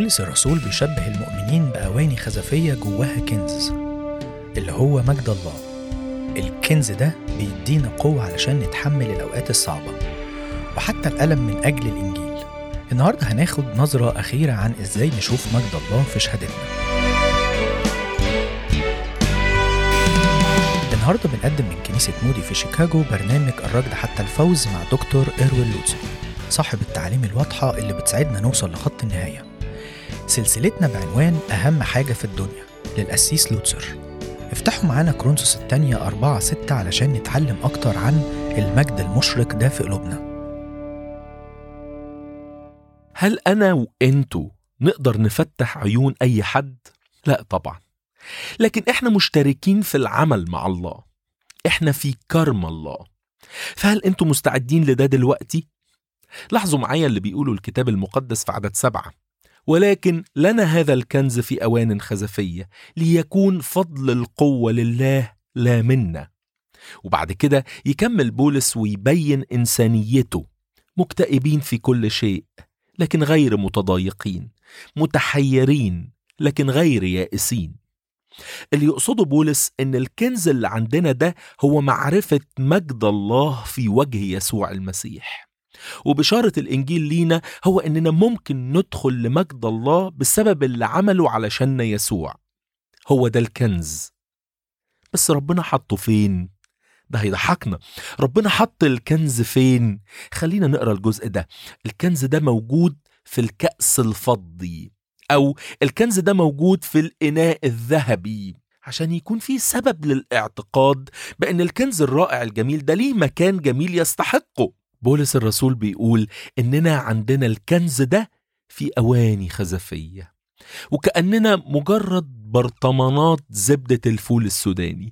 بولس الرسول بيشبه المؤمنين بأواني خزفية جواها كنز اللي هو مجد الله الكنز ده بيدينا قوة علشان نتحمل الأوقات الصعبة وحتى الألم من أجل الإنجيل النهاردة هناخد نظرة أخيرة عن إزاي نشوف مجد الله في شهادتنا النهاردة بنقدم من كنيسة مودي في شيكاغو برنامج الركض حتى الفوز مع دكتور إيروين لوتسي صاحب التعليم الواضحة اللي بتساعدنا نوصل لخط النهاية سلسلتنا بعنوان أهم حاجة في الدنيا للقسيس لوتسر افتحوا معانا كرونسوس الثانية أربعة ستة علشان نتعلم أكتر عن المجد المشرق ده في قلوبنا هل أنا وأنتوا نقدر نفتح عيون أي حد؟ لا طبعا لكن إحنا مشتركين في العمل مع الله إحنا في كرم الله فهل أنتوا مستعدين لده دلوقتي؟ لاحظوا معايا اللي بيقوله الكتاب المقدس في عدد سبعة ولكن لنا هذا الكنز في أوان خزفية ليكون فضل القوة لله لا منا وبعد كده يكمل بولس ويبين إنسانيته مكتئبين في كل شيء لكن غير متضايقين متحيرين لكن غير يائسين اللي يقصده بولس ان الكنز اللي عندنا ده هو معرفة مجد الله في وجه يسوع المسيح وبشارة الإنجيل لينا هو إننا ممكن ندخل لمجد الله بسبب اللي عمله علشان يسوع هو ده الكنز بس ربنا حطه فين؟ ده هيضحكنا ربنا حط الكنز فين؟ خلينا نقرا الجزء ده الكنز ده موجود في الكأس الفضي أو الكنز ده موجود في الإناء الذهبي عشان يكون في سبب للاعتقاد بأن الكنز الرائع الجميل ده ليه مكان جميل يستحقه بولس الرسول بيقول إننا عندنا الكنز ده في أواني خزفية وكأننا مجرد برطمانات زبدة الفول السوداني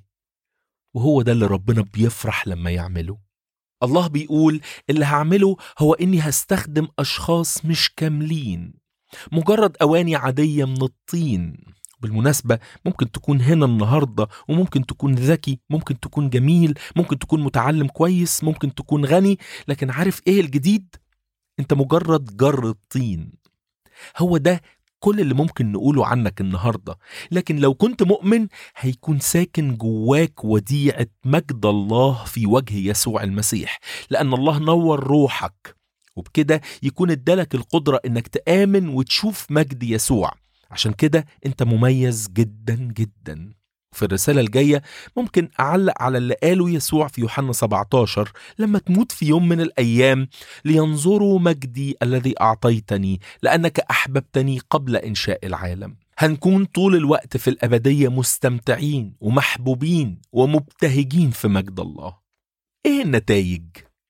وهو ده اللي ربنا بيفرح لما يعمله الله بيقول اللي هعمله هو إني هستخدم أشخاص مش كاملين مجرد أواني عادية من الطين بالمناسبة ممكن تكون هنا النهاردة وممكن تكون ذكي ممكن تكون جميل ممكن تكون متعلم كويس ممكن تكون غني لكن عارف ايه الجديد؟ انت مجرد جر الطين هو ده كل اللي ممكن نقوله عنك النهارده لكن لو كنت مؤمن هيكون ساكن جواك وديعة مجد الله في وجه يسوع المسيح لأن الله نور روحك وبكده يكون ادالك القدرة انك تآمن وتشوف مجد يسوع عشان كده انت مميز جدا جدا في الرسالة الجاية ممكن أعلق على اللي قاله يسوع في يوحنا 17 لما تموت في يوم من الأيام لينظروا مجدي الذي أعطيتني لأنك أحببتني قبل إنشاء العالم هنكون طول الوقت في الأبدية مستمتعين ومحبوبين ومبتهجين في مجد الله إيه النتائج؟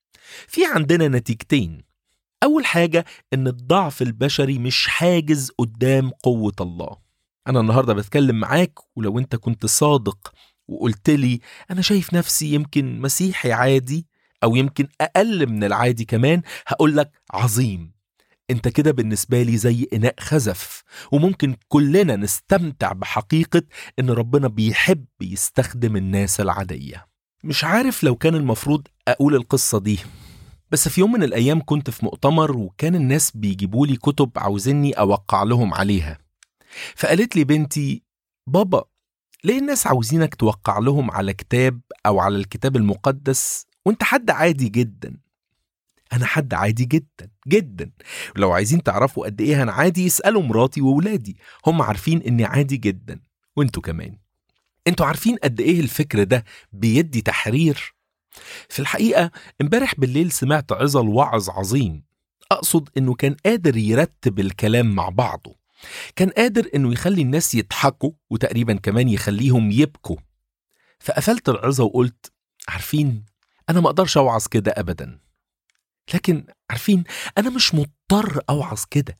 في عندنا نتيجتين أول حاجة إن الضعف البشري مش حاجز قدام قوة الله أنا النهاردة بتكلم معاك ولو أنت كنت صادق وقلت لي أنا شايف نفسي يمكن مسيحي عادي أو يمكن أقل من العادي كمان هقول لك عظيم أنت كده بالنسبة لي زي إناء خزف وممكن كلنا نستمتع بحقيقة إن ربنا بيحب يستخدم الناس العادية مش عارف لو كان المفروض أقول القصة دي بس في يوم من الأيام كنت في مؤتمر وكان الناس بيجيبوا لي كتب عاوزيني أوقع لهم عليها فقالت لي بنتي بابا ليه الناس عاوزينك توقع لهم على كتاب أو على الكتاب المقدس وانت حد عادي جدا أنا حد عادي جدا جدا ولو عايزين تعرفوا قد إيه أنا عادي اسألوا مراتي وولادي هم عارفين إني عادي جدا وانتوا كمان انتوا عارفين قد إيه الفكر ده بيدي تحرير في الحقيقة امبارح بالليل سمعت عظة وعظ عظيم أقصد إنه كان قادر يرتب الكلام مع بعضه كان قادر إنه يخلي الناس يضحكوا وتقريبا كمان يخليهم يبكوا فقفلت العظة وقلت عارفين أنا ما أقدرش أوعظ كده أبدا لكن عارفين أنا مش مضطر أوعظ كده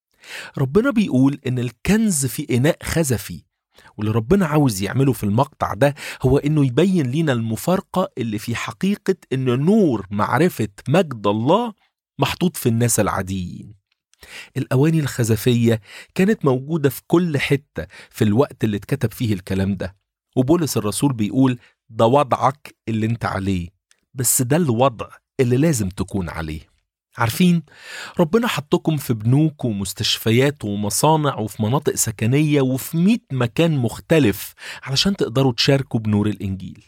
ربنا بيقول إن الكنز في إناء خزفي واللي ربنا عاوز يعمله في المقطع ده هو انه يبين لينا المفارقة اللي في حقيقة ان نور معرفة مجد الله محطوط في الناس العاديين الأواني الخزفية كانت موجودة في كل حتة في الوقت اللي اتكتب فيه الكلام ده وبولس الرسول بيقول ده وضعك اللي انت عليه بس ده الوضع اللي لازم تكون عليه عارفين ربنا حطكم في بنوك ومستشفيات ومصانع وفي مناطق سكنية وفي مئة مكان مختلف علشان تقدروا تشاركوا بنور الإنجيل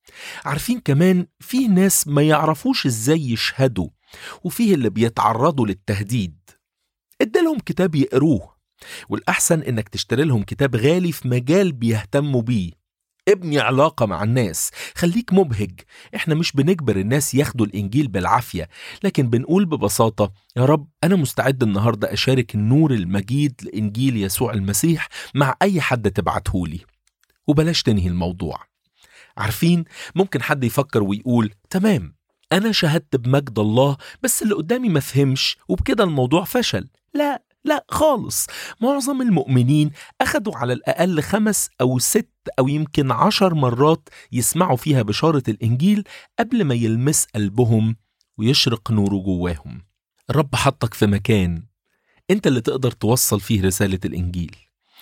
عارفين كمان في ناس ما يعرفوش ازاي يشهدوا وفيه اللي بيتعرضوا للتهديد ادالهم كتاب يقروه والأحسن إنك تشتري لهم كتاب غالي في مجال بيهتموا بيه ابني علاقة مع الناس خليك مبهج احنا مش بنجبر الناس ياخدوا الإنجيل بالعافية لكن بنقول ببساطة يا رب أنا مستعد النهاردة أشارك النور المجيد لإنجيل يسوع المسيح مع أي حد تبعتهولي وبلاش تنهي الموضوع عارفين ممكن حد يفكر ويقول تمام أنا شهدت بمجد الله بس اللي قدامي ما فهمش وبكده الموضوع فشل لا لا خالص معظم المؤمنين أخدوا على الأقل خمس أو ست أو يمكن عشر مرات يسمعوا فيها بشارة الإنجيل قبل ما يلمس قلبهم ويشرق نوره جواهم الرب حطك في مكان أنت اللي تقدر توصل فيه رسالة الإنجيل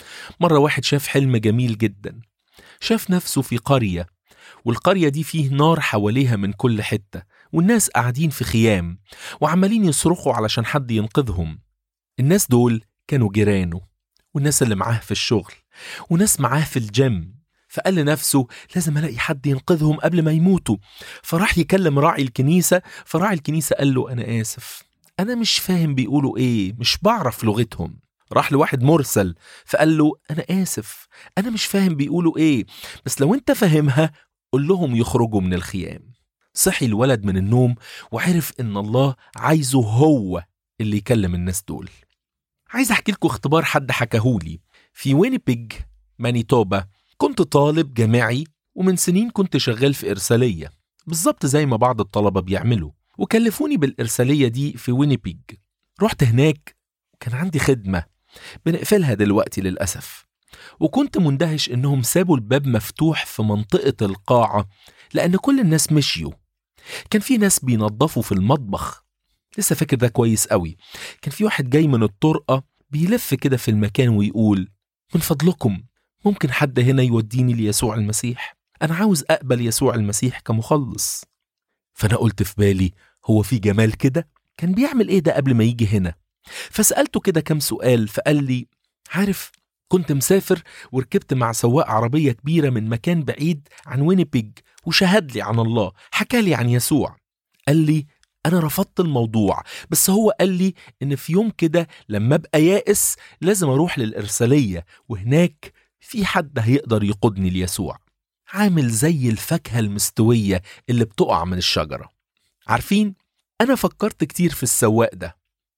مرة واحد شاف حلم جميل جدا شاف نفسه في قرية والقرية دي فيه نار حواليها من كل حتة والناس قاعدين في خيام وعمالين يصرخوا علشان حد ينقذهم الناس دول كانوا جيرانه والناس اللي معاه في الشغل وناس معاه في الجيم فقال لنفسه لازم الاقي حد ينقذهم قبل ما يموتوا فراح يكلم راعي الكنيسه فراعي الكنيسه قال له انا اسف انا مش فاهم بيقولوا ايه مش بعرف لغتهم راح لواحد مرسل فقال له انا اسف انا مش فاهم بيقولوا ايه بس لو انت فاهمها قول لهم يخرجوا من الخيام صحي الولد من النوم وعرف ان الله عايزه هو اللي يكلم الناس دول عايز احكي لكم اختبار حد حكاهولي في وينيبيج مانيتوبا كنت طالب جامعي ومن سنين كنت شغال في إرسالية بالظبط زي ما بعض الطلبة بيعملوا وكلفوني بالإرسالية دي في وينيبيج رحت هناك كان عندي خدمة بنقفلها دلوقتي للأسف وكنت مندهش إنهم سابوا الباب مفتوح في منطقة القاعة لأن كل الناس مشيوا كان في ناس بينظفوا في المطبخ لسه فاكر ده كويس قوي كان في واحد جاي من الطرقة بيلف كده في المكان ويقول من فضلكم ممكن حد هنا يوديني ليسوع المسيح أنا عاوز أقبل يسوع المسيح كمخلص فأنا قلت في بالي هو في جمال كده كان بيعمل إيه ده قبل ما يجي هنا فسألته كده كم سؤال فقال لي عارف كنت مسافر وركبت مع سواق عربية كبيرة من مكان بعيد عن وينيبيج وشهد لي عن الله حكى لي عن يسوع قال لي أنا رفضت الموضوع بس هو قال لي إن في يوم كده لما أبقى يائس لازم أروح للإرسالية وهناك في حد هيقدر يقودني ليسوع عامل زي الفاكهة المستوية اللي بتقع من الشجرة عارفين أنا فكرت كتير في السواق ده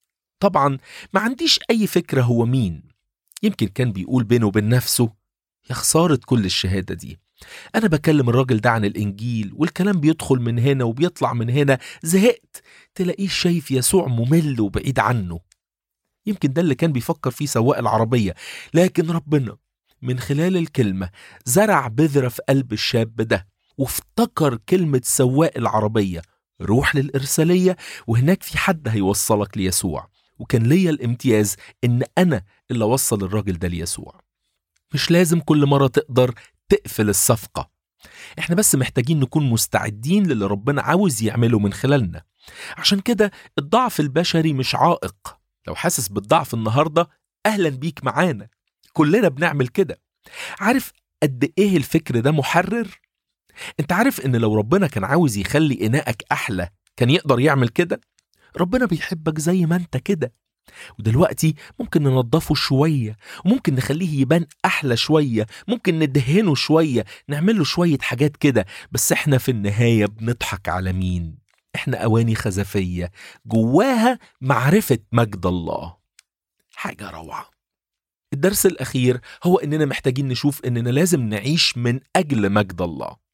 طبعا ما عنديش أي فكرة هو مين يمكن كان بيقول بينه وبين نفسه يا خسارة كل الشهادة دي أنا بكلم الراجل ده عن الإنجيل والكلام بيدخل من هنا وبيطلع من هنا زهقت تلاقيه شايف يسوع ممل وبعيد عنه يمكن ده اللي كان بيفكر فيه سواق العربية لكن ربنا من خلال الكلمة زرع بذرة في قلب الشاب ده وافتكر كلمة سواق العربية روح للإرسالية وهناك في حد هيوصلك ليسوع وكان ليا الامتياز إن أنا اللي أوصل الراجل ده ليسوع مش لازم كل مرة تقدر تقفل الصفقة احنا بس محتاجين نكون مستعدين للي ربنا عاوز يعمله من خلالنا عشان كده الضعف البشري مش عائق لو حاسس بالضعف النهاردة أهلا بيك معانا كلنا بنعمل كده عارف قد ايه الفكر ده محرر انت عارف ان لو ربنا كان عاوز يخلي اناءك احلى كان يقدر يعمل كده ربنا بيحبك زي ما انت كده ودلوقتي ممكن ننضفه شوية وممكن نخليه يبان أحلى شوية ممكن ندهنه شوية نعمل له شوية حاجات كده بس احنا في النهاية بنضحك على مين احنا أواني خزفية جواها معرفة مجد الله حاجة روعة الدرس الأخير هو إننا محتاجين نشوف إننا لازم نعيش من أجل مجد الله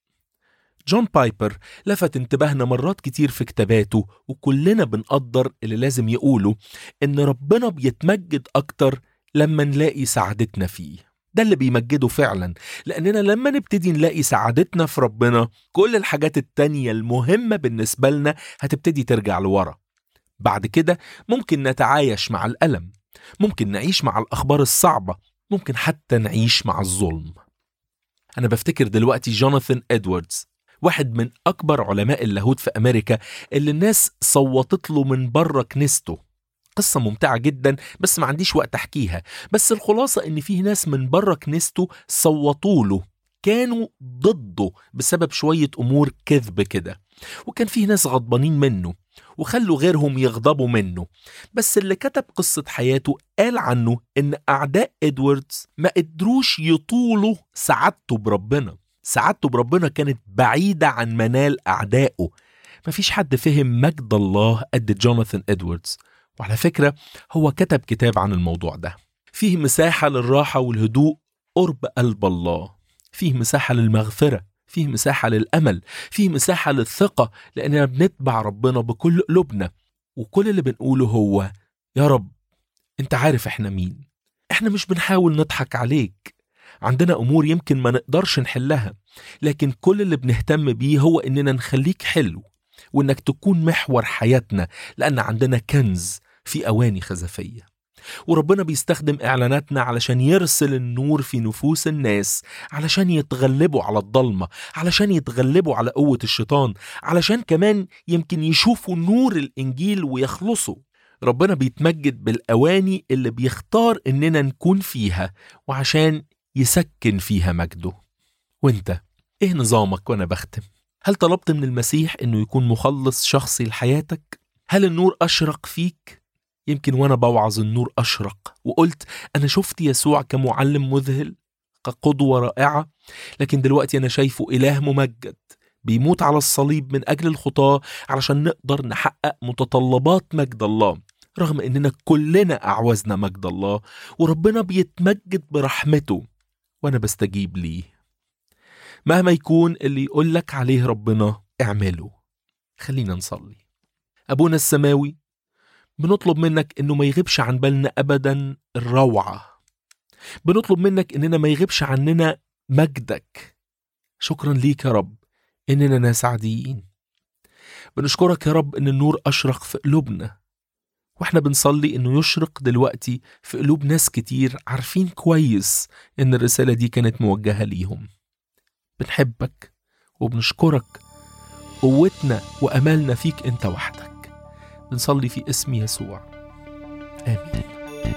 جون بايبر لفت انتباهنا مرات كتير في كتاباته وكلنا بنقدر اللي لازم يقوله إن ربنا بيتمجد أكتر لما نلاقي سعادتنا فيه ده اللي بيمجده فعلا لأننا لما نبتدي نلاقي سعادتنا في ربنا كل الحاجات التانية المهمة بالنسبة لنا هتبتدي ترجع لورا بعد كده ممكن نتعايش مع الألم ممكن نعيش مع الأخبار الصعبة ممكن حتى نعيش مع الظلم أنا بفتكر دلوقتي جوناثان إدواردز واحد من أكبر علماء اللاهوت في أمريكا اللي الناس صوتت له من بره كنيسته قصة ممتعة جدا بس ما عنديش وقت أحكيها بس الخلاصة إن فيه ناس من بره كنيسته صوتوا له كانوا ضده بسبب شوية أمور كذب كده وكان فيه ناس غضبانين منه وخلوا غيرهم يغضبوا منه بس اللي كتب قصة حياته قال عنه إن أعداء إدواردز ما قدروش يطولوا سعادته بربنا سعادته بربنا كانت بعيدة عن منال أعدائه مفيش حد فهم مجد الله قد جوناثان إدواردز وعلى فكرة هو كتب كتاب عن الموضوع ده فيه مساحة للراحة والهدوء قرب قلب الله فيه مساحة للمغفرة فيه مساحة للأمل فيه مساحة للثقة لأننا بنتبع ربنا بكل قلوبنا وكل اللي بنقوله هو يا رب انت عارف احنا مين احنا مش بنحاول نضحك عليك عندنا أمور يمكن ما نقدرش نحلها لكن كل اللي بنهتم بيه هو إننا نخليك حلو وإنك تكون محور حياتنا لأن عندنا كنز في أواني خزفية وربنا بيستخدم إعلاناتنا علشان يرسل النور في نفوس الناس علشان يتغلبوا على الضلمة علشان يتغلبوا على قوة الشيطان علشان كمان يمكن يشوفوا نور الإنجيل ويخلصوا ربنا بيتمجد بالأواني اللي بيختار إننا نكون فيها وعشان يسكن فيها مجده وانت ايه نظامك وانا بختم هل طلبت من المسيح انه يكون مخلص شخصي لحياتك هل النور اشرق فيك يمكن وانا بوعظ النور اشرق وقلت انا شفت يسوع كمعلم مذهل كقدوة رائعة لكن دلوقتي انا شايفه اله ممجد بيموت على الصليب من اجل الخطاة علشان نقدر نحقق متطلبات مجد الله رغم اننا كلنا اعوزنا مجد الله وربنا بيتمجد برحمته وانا بستجيب ليه مهما يكون اللي يقولك عليه ربنا اعمله خلينا نصلي ابونا السماوي بنطلب منك انه ما يغيبش عن بالنا ابدا الروعه بنطلب منك اننا ما يغيبش عننا مجدك شكرا ليك يا رب اننا ناس عاديين بنشكرك يا رب ان النور اشرق في قلوبنا واحنا بنصلي انه يشرق دلوقتي في قلوب ناس كتير عارفين كويس ان الرسالة دي كانت موجهة ليهم بنحبك وبنشكرك قوتنا وأمالنا فيك أنت وحدك بنصلي في اسم يسوع آمين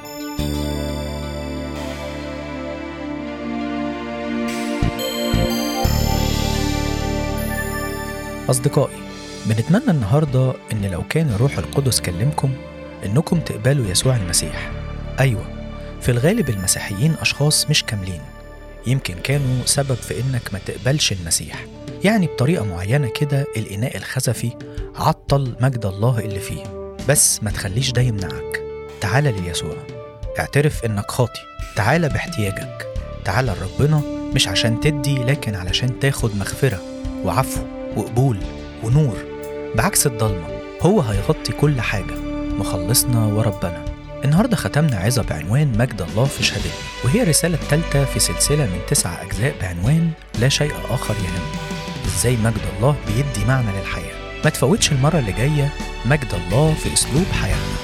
أصدقائي بنتمنى النهاردة إن لو كان الروح القدس كلمكم إنكم تقبلوا يسوع المسيح أيوة في الغالب المسيحيين أشخاص مش كاملين يمكن كانوا سبب في إنك ما تقبلش المسيح يعني بطريقة معينة كده الإناء الخزفي عطل مجد الله اللي فيه بس ما تخليش ده يمنعك تعال ليسوع اعترف إنك خاطي تعال باحتياجك تعال لربنا مش عشان تدي لكن علشان تاخد مغفرة وعفو وقبول ونور بعكس الضلمة هو هيغطي كل حاجة مخلصنا وربنا النهاردة ختمنا عظة بعنوان مجد الله في شهادتنا وهي الرسالة الثالثة في سلسلة من تسع أجزاء بعنوان لا شيء آخر يهم إزاي مجد الله بيدي معنى للحياة ما تفوتش المرة اللي جاية مجد الله في أسلوب حياتنا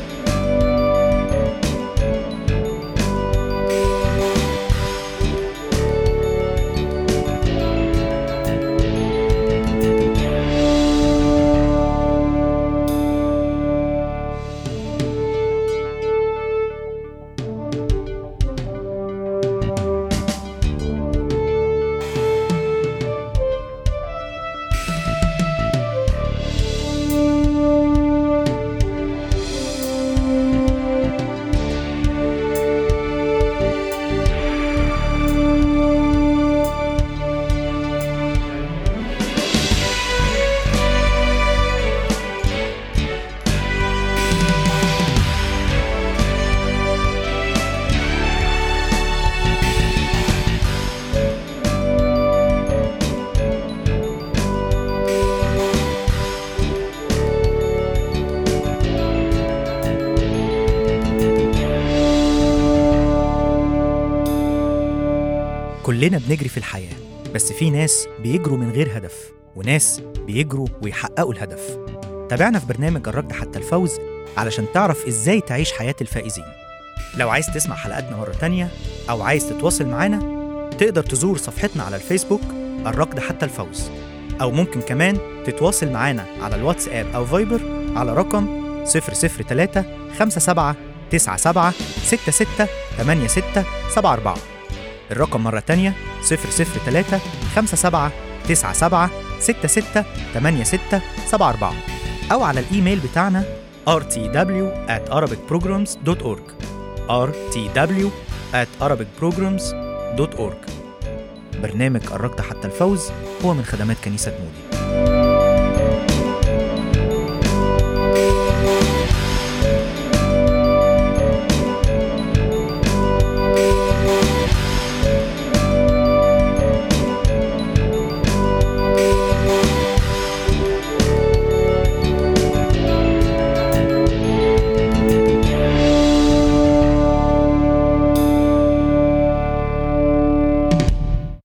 كلنا بنجري في الحياة بس في ناس بيجروا من غير هدف وناس بيجروا ويحققوا الهدف تابعنا في برنامج الركض حتى الفوز علشان تعرف ازاي تعيش حياة الفائزين لو عايز تسمع حلقاتنا مرة تانية أو عايز تتواصل معانا تقدر تزور صفحتنا على الفيسبوك الركض حتى الفوز أو ممكن كمان تتواصل معانا على الواتساب أو فايبر على رقم 003 57 97 66 86 74 الرقم مرة تانية 003 57 97 66 86 74 أو على الإيميل بتاعنا rtw at arabicprograms.org rtw at arabicprograms.org برنامج قربت حتى الفوز هو من خدمات كنيسة مودي